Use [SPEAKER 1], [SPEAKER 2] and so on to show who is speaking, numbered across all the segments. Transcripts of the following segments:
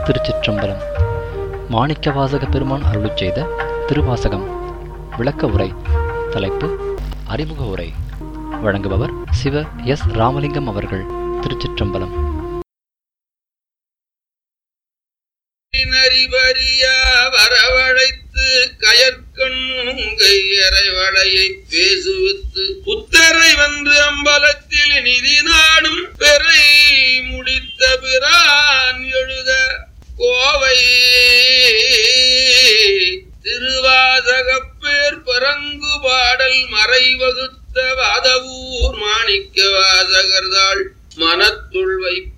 [SPEAKER 1] திருச்சிற்றம்பலம் மாணிக்கவாசக பெருமான் அருளிச் செய்த திருவாசகம் விளக்க உரை தலைப்பு அறிமுக உரை வழங்குபவர் சிவ எஸ் ராமலிங்கம் அவர்கள் திருச்சிற்றம்பலம்
[SPEAKER 2] நரிபறிய வரவழைத்து கயற்கண்கை அறைவளையை பேசுவித்து புத்தரை வந்து அம்பலத்தில் நிதி நாடும் பெறை முடித்த பிரான் எழுத கோவை திருவாசகப்பேர் பரங்கு பாடல் மறைவகுத்த வாதவூர் மாணிக்க வாசகர்தாள் மனத்துள்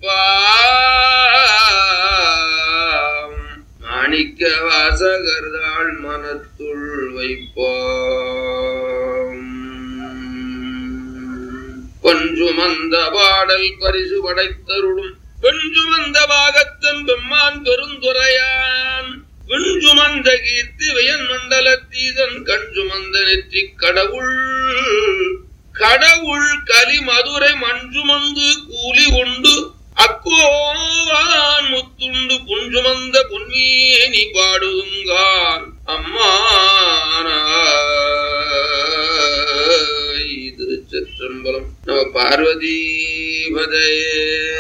[SPEAKER 2] வைப்பாம் மாணிக்க வாசகர்தாள் மனத்துள் வைப்பாம் கொஞ்சுமந்த பாடல் பரிசு படைத்தருளும் பெஞ்சுமந்த பாகத்தன் பெம்மான் பெருந்துரையான் விஞ்சுமந்த கீர்த்தி வியன் மண்டலத்தீதன் கஞ்சுமந்த நெற்றி கடவுள் கடவுள் கலி மதுரை மஞ்சுமந்து கூலி உண்டு அக்கோவான் முத்துண்டு புஞ்சுமந்த பொன்மேனி பாடுதுங்கான் அம்மானாய் திருச்சிற்றம்பலம் நம பார்வதி பதையே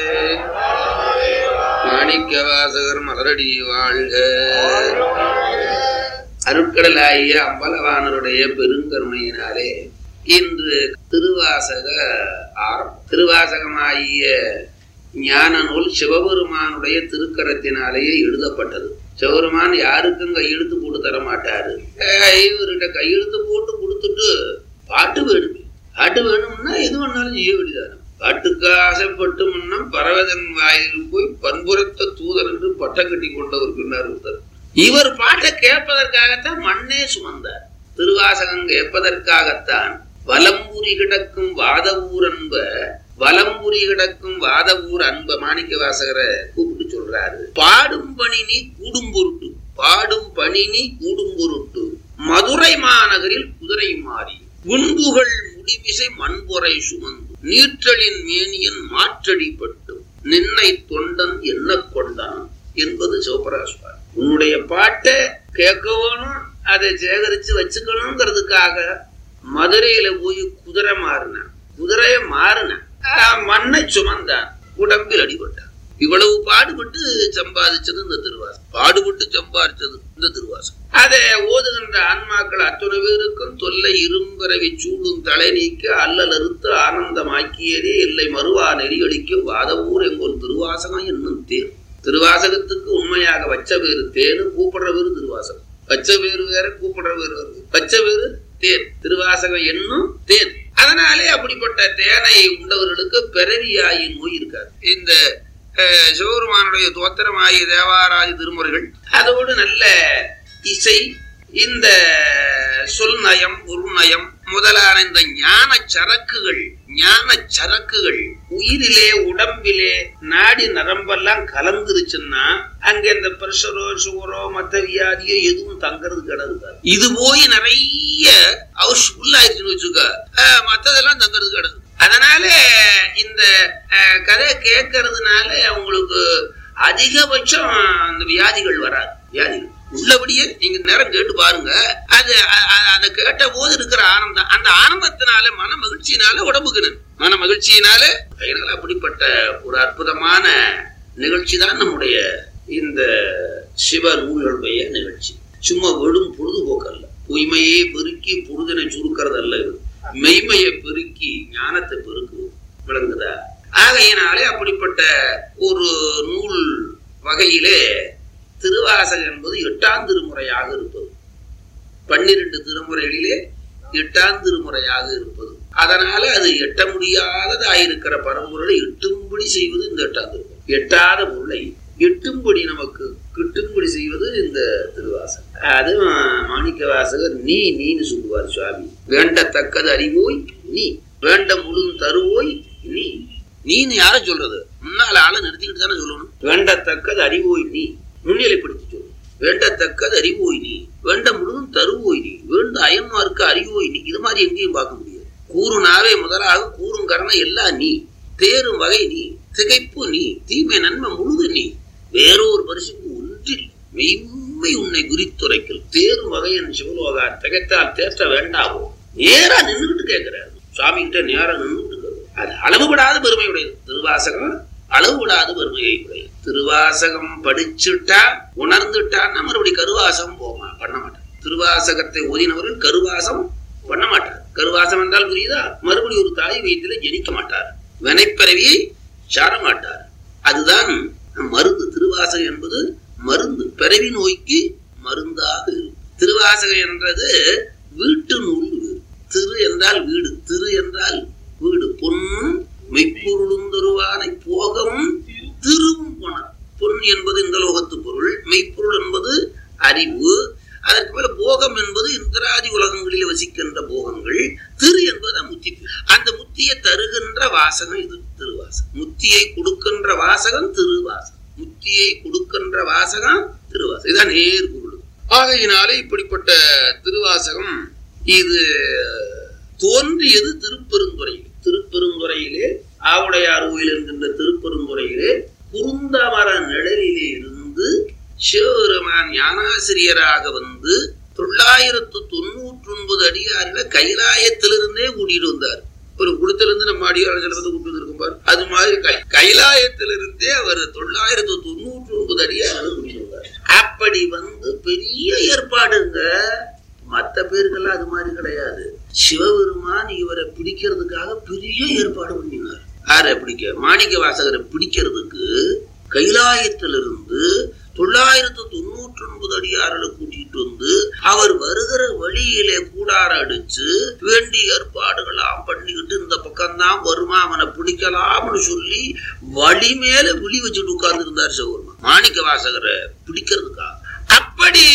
[SPEAKER 2] மாணிக்க வாசகர் மலரடி வாழ்க அருட்கடலாகிய அம்பலவானருடைய பெருங்கருணையினாலே இன்று திருவாசக ஆரம் திருவாசகமாகிய ஞான நூல் சிவபெருமானுடைய திருக்கரத்தினாலேயே எழுதப்பட்டது சிவபெருமான் யாருக்கும் கையெழுத்து போட்டு தர மாட்டாரு அஹ் இவர்கிட்ட கையெழுத்து போட்டு கொடுத்துட்டு பாட்டு வேணுமே பாட்டு வேணும்னா எது வேணாலும் செய்ய வேண்டியதான பாட்டுக்கு ஆசைப்பட்டு முன்னம் பறவதன் வாயில் போய் பண்புறத்த தூதர் என்று பட்டம் கட்டி கொண்டவர்க்குன்னார் ஒருத்தர் இவர் பாட்டை கேட்பதற்காகத்தான் மண்ணே சுமந்தார் திருவாசகம் கேட்பதற்காகத்தான் வலம்புரி கிடக்கும் வாத ஊர் அன்ப வலம்புரி கிடக்கும் வாத ஊர் அன்ப மாணிக்க வாசகரை கூப்பிட்டு சொல்றாரு பாடும் பணி நீ கூடும் பொருட்டு பாடும் பணி நீ கூடும் பொருட்டு மதுரை மாநகரில் குதிரை மாறி குண்டுகள் முடிவிசை மண்பொறை சுமந்து நீற்றலின் மேனியன் மாற்றடிப்பட்டு நின்னை தொண்டன் என்ன கொண்டான் என்பது சிவபராஸ்வார் உன்னுடைய பாட்டை கேட்க வேணும் அதை சேகரிச்சு வச்சுக்கணுங்கிறதுக்காக மதுரையில போய் குதிரை மாறினான் குதிரைய மாறினான் ஆஹ் மண்ணை சுமந்தான் உடம்பில் அடிபட்டான் இவ்வளவு பாடுபட்டு சம்பாதிச்சது இந்த திருவாசம் பாடுபட்டு சம்பாதிச்சது இந்த திருவாசம் அதை ஓதுகின்ற ஆன்மாக்கள் அத்துணை பேருக்கும் தொல்லை இரும்பரவி சூடும் தலை நீக்க அல்லல் அறுத்து ஆனந்தமாக்கியதே இல்லை மறுவா நெறியடிக்கும் வாதவூர் எங்கொரு திருவாசகம் என்னும் தேர் திருவாசகத்துக்கு உண்மையாக வச்ச பேரு தேனு கூப்பிடுற பேரு திருவாசகம் வச்ச பேரு வேற கூப்பிடுற பேரு வருது வச்ச பேரு தேன் திருவாசகம் என்னும் தேன் அதனாலே அப்படிப்பட்ட தேனை உண்டவர்களுக்கு பிறவியாயி நோய் இருக்காது இந்த அஹ், சிவபெருமானுடைய தோத்திரமாகிய தேவாராதி திருமுறைகள் அதோடு நல்ல இசை இந்த சொல் நயம் உருநயம் முதலான இந்த ஞான சரக்குகள் ஞான சரக்குகள் உயிரிலே உடம்பிலே நாடி நரம்பெல்லாம் கலந்துருச்சுன்னா அங்க இந்த பிரஷரோ சுகரோ மத்த வியாதியோ எதுவும் தங்கறது கிடக்காது இது போய் நிறைய ஹவுஸ் ஃபுல் ஆயிடுச்சுன்னு வச்சுக்க அஹ், மத்ததெல்லாம் தங்கறது கிடக்கு அதனால இந்த அஹ், கதை கேட்கறதுனால அவங்களுக்கு அதிகபட்சம் அந்த வியாதிகள் வராது வியாதிகள் உள்ளபடியே நீங்க நேரம் கேட்டு பாருங்க அது அ- அ- அதை கேட்ட போது இருக்கிற ஆனந்தம் அந்த ஆனந்தத்தினால மன மகிழ்ச்சியினால உடம்புக்கு நன்மை. மன மகிழ்ச்சியினால அதனால அப்படிப்பட்ட ஒரு அற்புதமான நிகழ்ச்சி தான் நம்முடைய இந்த சிவ நூல்களுடைய நிகழ்ச்சி சும்மா வெறும் பொழுதுபோக்கு அல்ல தூய்மையே பெருக்கி பொழுதினை சுருக்கிறது அல்ல இது மெய்மையை பெருக்கி ஞானத்தை பெருக்குவது விளங்குதா ஆகையினாலே அப்படிப்பட்ட ஒரு நூல் வகையிலே திருவாசகம் என்பது எட்டாம் திருமுறையாக இருப்பது பன்னிரண்டு திருமுறைகளிலே எட்டாம் திருமுறையாக இருப்பது அதனால அது எட்ட முடியாததாயிருக்கிற பரம்பொருளை எட்டும்படி செய்வது இந்த எட்டாம் திருமுறை எட்டாத பொருளை எட்டும்படி நமக்கு கிட்டும்படி செய்வது இந்த திருவாசகம் அது மாணிக்க வாசகர் நீ நீன்னு சொல்லுவார் சுவாமி வேண்டத்தக்கது அறிவோய் நீ வேண்ட முழுதும் தருவோய் நீ நீன்னு யார சொல்றது முன்னால ஆளை நிறுத்திக்கிட்டு தானே சொல்லணும் வேண்டத்தக்கது அறிவோய் நீ முன்னிலைப்படுத்தி சொல்லு வேண்டத்தக்கது அறிவோய் நீ வேண்ட முழுதும் தருவோய் நீ வேண்ட அயன்மார்க்கு அறிவோய் நீ இது மாதிரி எங்கேயும் பார்க்க முடியாது கூறுனாவே முதலாக கூறும் கரணம் எல்லாம் நீ தேரும் வகை நீ திகைப்பு நீ தீமை நன்மை முழுது நீ வேறொரு பரிசுக்கு ஒன்றில் மெய்மை உன்னை குறித்துரைக்கல் தேரும் வகையன் சிவலோகா திகைத்தால் தேற்ற வேண்டாவோ நேரா நின்றுகிட்டு கேட்கிறாரு சுவாமி கிட்ட நேரா நின்றுட்டு இருக்காரு. அது அளவுபடாத பெருமையுடையது திருவாசகம் அளவுபடாத பெருமையை உடையது திருவாசகம் படிச்சுட்டா உணர்ந்துட்டான்னா மறுபடியும் கருவாசகம் போமா பண்ண மாட்டார் திருவாசகத்தை ஓதினவர்கள் கருவாசம் பண்ண மாட்டார் கருவாசம் என்றால் புரியுதா மறுபடியும் ஒரு தாய் வயிற்றில ஜனிக்க மாட்டார் வினைப்பிறவியை சார மாட்டார் அதுதான் மருந்து திருவாசகம் என்பது மருந்து பிறவி நோய்க்கு மருந்தாக இருக்கும் திருவாசகம் என்றது வீட்டு நூல் வேறு. திரு என்றால் வீடு திரு என்றால் வீடு பொன்னும் மெய்ப்பொருளும் தருவானை போகவும் திருவும் போனார் பொன் என்பது இந்த லோகத்து பொருள் மெய்ப்பொருள் என்பது அறிவு அதற்கு மேல போகம் என்பது இந்திராதி உலகங்களில் வசிக்கின்ற போகங்கள் திரு என்பது முத்தி அந்த முத்தியை தருகின்ற வாசகம் இது திருவாசகம் முத்தியை கொடுக்கின்ற வாசகம் திருவாசகம் முத்தியை கொடுக்கின்ற வாசகம் திருவாசகம் இதான் நேர் பொருள் ஆகையினாலே இப்படிப்பட்ட திருவாசகம் இது தோன்றியது திருப்பெருந்துறையில் திருப்பெருந்துறையிலே ஆவுடையார் கோயில் என்கின்ற திருப்பெருந்துறையிலே குருந்தமர நிழலிலே இருந்து சிவபெருமான் ஞானாசிரியராக வந்து தொள்ளாயிரத்து தொண்ணூற்றி ஒன்பது அடியாரில கைலாயத்திலிருந்தே கூட்டிட்டு வந்தார் ஒரு குளத்திலிருந்து நம்ம அடியாளர்கள் வந்து கூட்டு இருக்கும் பாரு அது மாதிரி கை கைலாயத்திலிருந்தே அவர் தொள்ளாயிரத்து தொண்ணூற்றி ஒன்பது அடியார்கள் கூட்டிட்டு வந்தார் அப்படி வந்து பெரிய ஏற்பாடுங்க மற்ற பேருக்கெல்லாம் அது மாதிரி கிடையாது சிவபெருமான் இவரை பிடிக்கிறதுக்காக பெரிய ஏற்பாடு பண்ணினார் யாரை பிடிக்க மாணிக்க வாசகரை பிடிக்கிறதுக்கு கைலாயத்திலிருந்து தொள்ளாயிரத்து தொண்ணூற்றி ஒன்பது அடியார்களை கூட்டிட்டு வந்து அவர் வருகிற வழியிலே கூடார அடிச்சு வேண்டிய ஏற்பாடுகளாம் பண்ணிக்கிட்டு இந்த பக்கம்தான் வருமா அவனை பிடிக்கலாம்னு சொல்லி வழி மேல விழி வச்சுட்டு உட்கார்ந்து இருந்தார் சிவபெருமான் மாணிக்க வாசகரை பிடிக்கிறதுக்காக அப்படி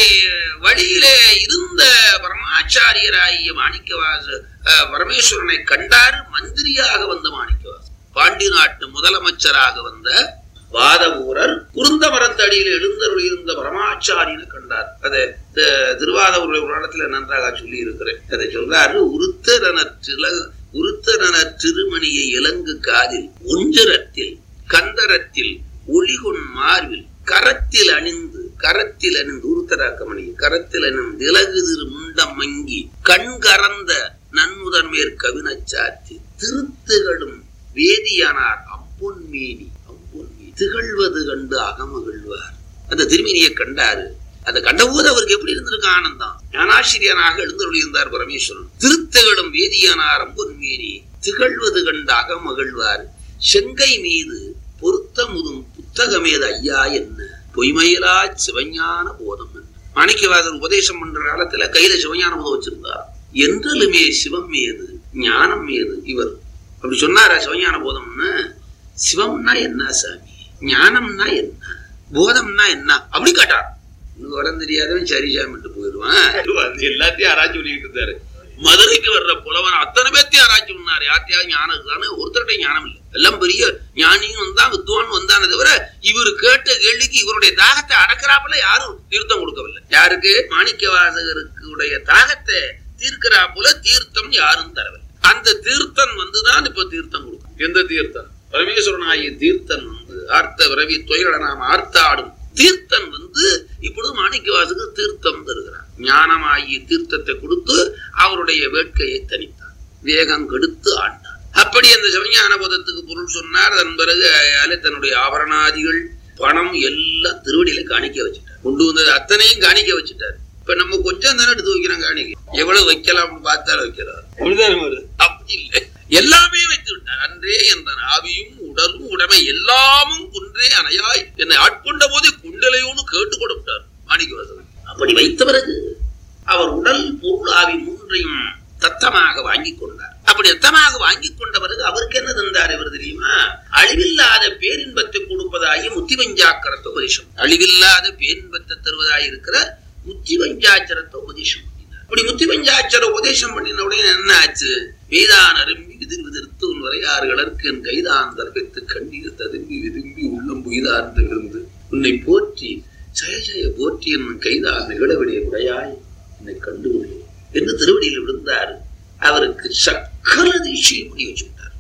[SPEAKER 2] வழியிலே இருந்த பரமாச்சாரியராகிய மாணிக்கவாச அஹ், பரமேஸ்வரனை கண்டார் மந்திரியாக வந்த மாணிக்கவாசன் பாண்டி நாட்டு முதலமைச்சராக வந்த வாதவூரர் குருந்த மரத்தடியில் எழுந்தருள் இருந்த பரமாச்சாரியனை கண்டார் அதை த- திருவாதவூருடைய புராணத்துல நன்றாக சொல்லி இருக்கிறேன் அதை சொல்றாரு உருத்தரன தில உருத்தரன திருமணியை இலங்கு காதில் ஒஞ்சரத்தில் கந்தரத்தில் ஒளிகொன் மார்பில் கரத்தில் அணிந்து கரத்தில் அணிந்து உருத்தராக்கமணி கரத்தில் அணிந்து இலகு திரு முண்டம் மங்கி கண் கறந்த நன்முதன் மேற் கவினச்சாத்தி திருத்துகளும் வேதியானார் அம்பொன்மேனி அம்பொன்மேனி திகழ்வது கண்டு அகமகிழ்வார் அந்த திருமேனியை கண்டாரு அதை கண்டபோது அவருக்கு எப்படி இருந்திருக்கு ஆனந்தம் ஞானாசிரியனாக எழுந்தருளி இருந்தார் பரமேஸ்வரன் திருத்துகளும் வேதியானார் அம்பொன்மேனி திகழ்வது கண்டு அகமகிழ்வார் செங்கை மீது பொருத்தமுதும் புத்தகமேது ஐயா என்ன பொய்மையிலா சிவஞான போதம் என்ன மாணிக்கவாசர் உபதேசம் பண்ற காலத்துல கையில சிவஞான போதம் வச்சிருந்தார் என்றலுமே சிவம் மீது ஞானம் மீது இவர் அப்படி சொன்னாரா சிவஞான போதம்னு சிவம்னா என்ன சாமி ஞானம்னா என்ன போதம்னா என்ன அப்படி கேட்டார் இன்னும் உடம்பு தெரியாதவன் சரி சாமிட்டு போயிடுவான் வந்து எல்லாத்தையும் ஆராய்ச்சி பண்ணிட்டு இருந்தாரு மதுரைக்கு வர்ற புலவன் அத்தனை பேர்த்தையும் ஆராய்ச்சி பண்ணாரு யார்த்தையாவது ஞானம் இருக்கான்னு ஒருத்தர்கிட்ட ஞானம் இல்லை எல்லாம் பெரிய ஞானியும் வந்தான் வித்துவான் வந்தானே தவிர இவர் கேட்ட கேள்விக்கு இவருடைய தாகத்தை அடக்கிறாப்புல யாரும் தீர்த்தம் கொடுக்கவில்லை யாருக்கு மாணிக்க வாசகருக்கு உடைய தாகத்தை தீர்க்கிறாப்புல தீர்த்தம் யாரும் தரவில்லை அந்த தீர்த்தம் வந்துதான் இப்ப தீர்த்தம் கொடுக்கும் எந்த தீர்த்தம் பரமேஸ்வரன் ஆகிய தீர்த்தன் வந்து ஆர்த்த விரவி துயர நாம் ஆர்த்தாடும் தீர்த்தன் வந்து இப்பொழுது மாணிக்கவாசுக்கு தீர்த்தம் தருகிறார் ஞானமாகிய தீர்த்தத்தை கொடுத்து அவருடைய வேட்கையை தணித்தார் வேகம் கெடுத்து ஆண்டார் அப்படி அந்த சிவஞான போதத்துக்கு பொருள் சொன்னார் அதன் பிறகு அயாலே தன்னுடைய ஆபரணாதிகள் பணம் எல்லாம் திருவடியில காணிக்க வச்சுட்டார் கொண்டு வந்தது அத்தனையும் காணிக்க வச்சுட்டார் இப்ப நம்ம கொஞ்சம் தானே எடுத்து வைக்கிறோம் காணிக்க எவ்வளவு வைக்கலாம்னு பார்த்தாலும் வைக்கிறார் அப்படிதான் வருது. அப்படி இல்லை எல்லாமே வைத்து விட்டார் அன்றே என்ற ஆவியும் உடலும் உடைமை எல்லாமும் குன்றே அணையாய் என்னை ஆட்கொண்ட போதே குண்டலையோன்னு கேட்டு கொடுத்தார் மாணிக்கவாசகன் அப்படி வைத்த பிறகு அவர் உடல் பொருள் ஆவி மூன்றையும் தத்தமாக வாங்கி கொண்டார் அப்படி தத்தமாக வாங்கி கொண்ட பிறகு அவருக்கு என்ன தந்தார் இவர் தெரியுமா அழிவில்லாத பேரின்பத்தை கொடுப்பதாகிய முத்திவஞ்சாக்கரத்தை உபதேசம் அழிவில்லாத பேரின்பத்தை தருவதாய் இருக்கிற முத்திவஞ்சாச்சரத்தை உபதேசம் பண்ணினார் அப்படி முத்திவஞ்சாச்சர உபதேசம் பண்ணின உடனே என்ன ஆச்சு மீதான் அரும்பி விதிர் விதிர்த்து உன் வரையாறுகளற்கு என் கைதான் தரப்பித்து கண்ணீர் ததும்பி விரும்பி உள்ளம் புய்தார்ந்து இருந்து உன்னை போற்றி ஜெய ஜெய போற்றி என் கைதான் நிகழவிடைய உடையாய் என்னை கண்டுகொள்ளு என்று திருவடியில் விழுந்தார் அவருக்கு சக்கர தீட்சையை முடி வச்சு விட்டார்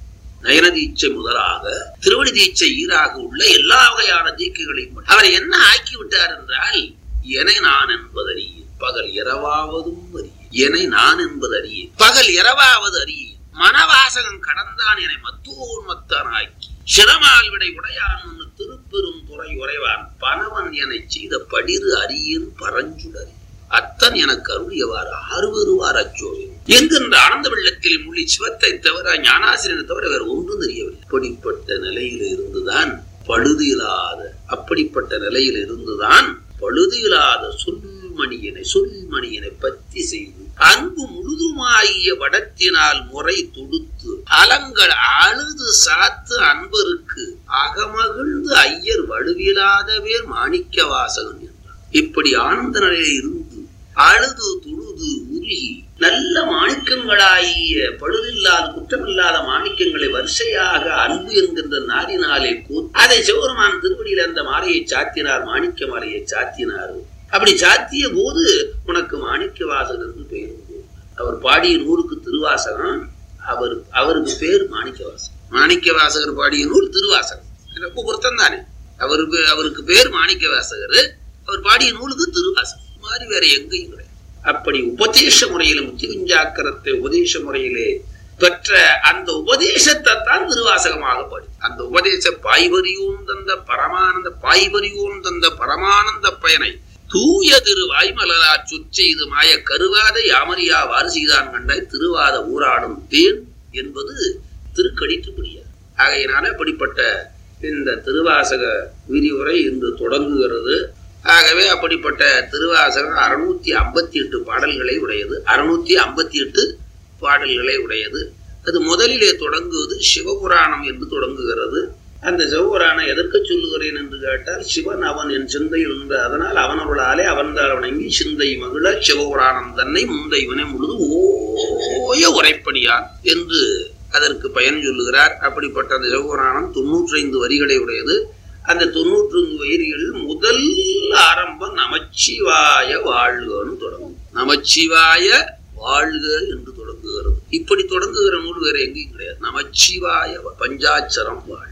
[SPEAKER 2] நயன தீட்சை முதலாக திருவடி தீட்சை ஈராக உள்ள எல்லா வகையான தீக்கைகளையும் அவர் என்ன ஆக்கி விட்டார் என்றால் என நான் என்பதறியேன் பகல் இரவாவதும் அறியேன் என நான் என்பது அறியேன் பகல் இரவாவது அறியேன் மனவாசகம் கடந்தான் என மத்தோன் மத்தனாக்கி சிரமால் விடை உடையான் ஒன்று திருப்பெரும் துறை உறைவான் பணவன் எனச் செய்த படிறு அரியன் பரஞ்சுடரி அத்தன் எனக்கு அருளியவாறு ஆறுவருவார் அச்சோவே என்கின்ற ஆனந்த வெள்ளத்தில் முள்ளி சிவத்தை தவிர ஞானாசிரியனை தவிர வேறு ஒன்றும் தெரியவில்லை அப்படிப்பட்ட நிலையில் இருந்துதான் பழுது இல்லாத அப்படிப்பட்ட நிலையில் இருந்துதான் பழுது இல்லாத சொல்மணியனை சொல்மணியனை பத்தி செய்து அன்பு முழுதுமாகிய வடத்தினால் முறை தொடுத்து அலங்கள் அழுது சாத்து அன்பருக்கு அகமகிழ்ந்து ஐயர் வலுவிலாதவேர் மாணிக்க வாசகன் என்றார் இப்படி ஆனந்த நிலையில் இருந்து அழுது துழுது உருகி நல்ல மாணிக்கங்களாகிய பழுதில்லாத குற்றமில்லாத மாணிக்கங்களை வரிசையாக அன்பு என்கின்ற நாரினாலே கூ அதை சிவபெருமான் திருவடியில் அந்த மாலையை சாத்தினார் மாணிக்க மாலையை சாத்தினார் அப்படி சாத்திய போது உனக்கு மாணிக்க வாசகன் என்று பெயர் உண்டு. அவர் பாடிய நூலுக்கு திருவாசகம் அவர் அவருக்கு பேர் மாணிக்க வாசகர் மாணிக்க வாசகர் பாடிய நூல் திருவாசகம் இது ரொம்ப பொருத்தம் தானே அவருக்கு அவருக்கு பேர் மாணிக்க வாசகர் அவர் பாடிய நூலுக்கு திருவாசகம் இது மாதிரி வேற எங்கேயும் கிடையாது அப்படி உபதேச முறையில முத்திவிஞ்சாக்கரத்தை உபதேச முறையிலே பெற்ற அந்த உபதேசத்தை தான் திருவாசகமாக படி அந்த உபதேச பாய்வரியோன் தந்த பரமானந்த பாய்வரியோன் தந்த பரமானந்த பயனை தூய திரு வாய்மலரா சொற்செய்து மாய கருவாத யாமரியா வாறு செய்தான் கண்டாய் திருவாத ஊராடும் தேன் என்பது திருக்கடித்துப்படியார் ஆகையினால அப்படிப்பட்ட இந்த திருவாசக விரிவுரை இன்று தொடங்குகிறது ஆகவே அப்படிப்பட்ட திருவாசகம் அறுநூத்தி ஐம்பத்தி எட்டு பாடல்களை உடையது அறுநூத்தி ஐம்பத்தி எட்டு பாடல்களை உடையது அது முதலிலே தொடங்குவது சிவபுராணம் என்று தொடங்குகிறது அந்த சிவபுராணம் எதற்கு சொல்லுகிறேன் என்று கேட்டால் சிவன் அவன் என் சிந்தையில் இருந்த அதனால் அவனவர்களாலே அவன்தால் வணங்கி சிந்தை மகிழ சிவபுராணம் தன்னை முந்தைவனை முழுது ஓய உரைப்படியான் என்று அதற்கு பயன் சொல்லுகிறார் அப்படிப்பட்ட அந்த சிவபுராணம் தொன்னூற்றி ஐந்து வரிகளை உடையது அந்த தொண்ணூற்றி ஐந்து வரிகளில் முதல் ஆரம்பம் நமச்சிவாய வாழ்கன்னு தொடங்கும் நமச்சிவாய வாழ்க என்று தொடங்குகிறது இப்படி தொடங்குகிற நூல் வேற எங்கேயும் கிடையாது நமச்சிவாய பஞ்சாட்சரம் வாழ்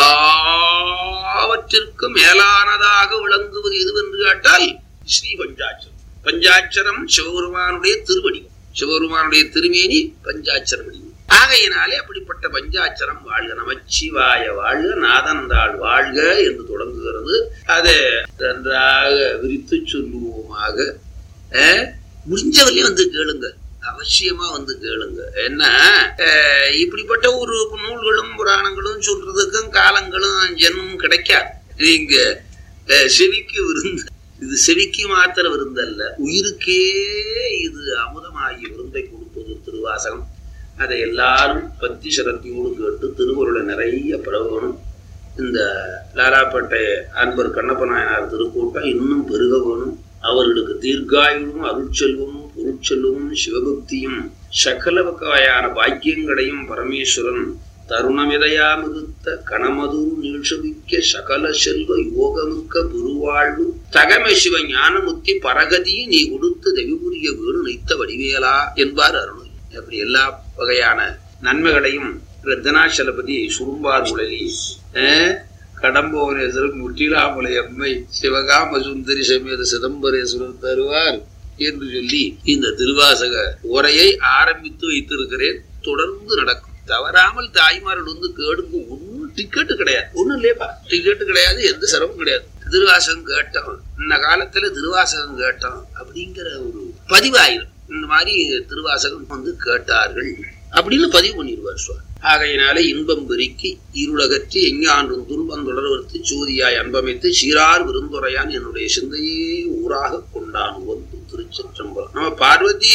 [SPEAKER 2] எல்லாவற்றிற்கும் மேலானதாக விளங்குவது எதுவென்று கேட்டால் ஸ்ரீ பஞ்சாட்சரம் பஞ்சாட்சரம் சிவபெருமானுடைய திருவடிவம் சிவபெருமானுடைய திருமேனி பஞ்சாட்சர வடிவம் ஆகையினாலே அப்படிப்பட்ட பஞ்சாட்சரம் வாழ்க நமச்சிவாய வாழ்க நாதந்தாள் வாழ்க என்று தொடங்குகிறது அதை நன்றாக விரித்து சொல்லுவோமாக அஹ், முடிஞ்சவரையும் வந்து கேளுங்க அவசியமா வந்து கேளுங்க என்ன அஹ், இப்படிப்பட்ட ஒரு நூல்களும் புராணங்களும் சொல்றதுக்கும் காலங்களும் ஜென்மம் கிடைக்காது நீங்க அஹ், செவிக்கு விருந்து இது செவிக்கு மாத்திர விருந்தல்ல உயிருக்கே இது அமுதமாகி விருந்தை கொடுப்பது திருவாசகம் அதை எல்லாரும் பக்தி சரத்தியோடு கேட்டு திருவருளை நிறைய பரவணும் இந்த லாலாப்பேட்டை அன்பர் கண்ணப்ப நாயனார் திருக்கூட்டம் இன்னும் பெருக வேணும் அவர்களுக்கு தீர்க்காயுளும் அருட்செல்வமும் பொருட்செல்வமும் சிவபக்தியும் சகல வகையான பாக்கியங்களையும் பரமேஸ்வரன் தருணமிதையா மிகுத்த கணமது நீழ்சபிக்க சகல செல்வ யோகமிக்க குருவாழ்வு தகமை சிவ ஞானமுத்தி பரகதி நீ கொடுத்து தெவிபுரிய வீடு நைத்த வடிவேலா என்பார் அருள் அப்படி எல்லா வகையான நன்மைகளையும் ரத்தனாச்சலபதி சுரும்பார் உலகி கடம்போனேஸ்வரன் முற்றிலாமலை அம்மை சிவகாம சுந்தரி சமேத சிதம்பரேஸ்வரர் தருவார் என்று சொல்லி இந்த திருவாசக உரையை ஆரம்பித்து வைத்திருக்கிறேன் தொடர்ந்து நடக்கும் தவறாமல் தாய்மார்கள் வந்து கேடுங்க ஒன்றும் டிக்கெட்டு கிடையாது ஒன்றும் இல்லையப்பா டிக்கெட்டு கிடையாது எந்த சிரமம் கிடையாது திருவாசகம் கேட்டோம் இந்த காலத்துல திருவாசகம் கேட்டோம் அப்படிங்கிற ஒரு பதிவாயிரும் இந்த மாதிரி திருவாசகம் வந்து கேட்டார்கள் அப்படின்னு பதிவு பண்ணிடுவார் சுவாமி ஆகையினால இன்பம் பெருக்கி இருளகற்றி எஞ்ஞான்றும் துன்பம் தொடர்வர்த்து சூதியாய் அன்பமைத்து சீரார் விருந்துரையான் என்னுடைய சிந்தையே ஊராக கொண்டான் வந்து திருச்சிற்றம்பலம் நம்ம பார்வதி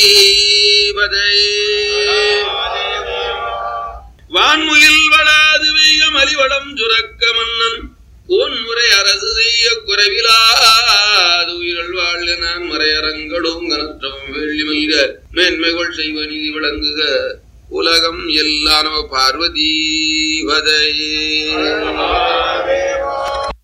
[SPEAKER 2] வான்முகில் வளாது வெய்க மலிவடம் சுரக்க மன்னன் கோன்முறை அரசு செய்ய குறைவிலாது உயிர்கள் வாழ்க நான் மறையரங்களும் கனற்றம் வெள்ளி மல்க மேன்மைகள் செய்வ நீதி விளங்குக உலகம் எல்லாம் நம பார்வதி வதையே